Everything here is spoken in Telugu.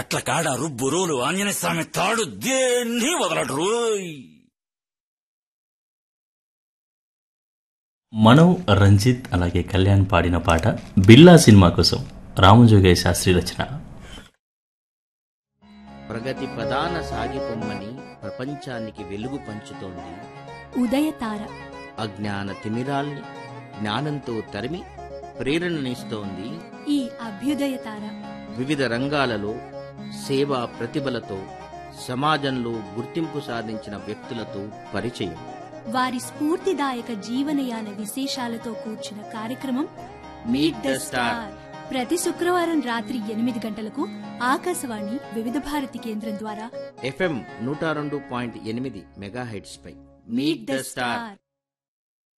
కట్ల కాడ రుబ్బు రోలు ఆంజనేయ స్వామి తాడు దేన్ని వదలడు రోయ్ మనం రంజిత్ అలాగే కళ్యాణ్ పాడిన పాట బిల్లా సినిమా కోసం రామజోగయ్య శాస్త్రి రచన ప్రగతి ప్రధాన సాగిపొమ్మని ప్రపంచానికి వెలుగు పంచుతోంది ఉదయతార అజ్ఞాన తిమిరాల్ని జ్ఞానంతో తరిమి ప్రేరణనిస్తోంది ఈ అభ్యుదయతార వివిధ రంగాలలో సేవా ప్రతిభలతో సమాజంలో గుర్తింపు సాధించిన వ్యక్తులతో పరిచయం వారి స్ఫూర్తిదాయక జీవనయాన విశేషాలతో కూర్చున్న కార్యక్రమం మీట్ ద స్టార్ ప్రతి శుక్రవారం రాత్రి ఎనిమిది గంటలకు ఆకాశవాణి వివిధ భారతి కేంద్రం ద్వారా ఎఫ్ఎం నూట రెండు పాయింట్ ఎనిమిది మెగాహెడ్స్ పై మీట్ ద స్టార్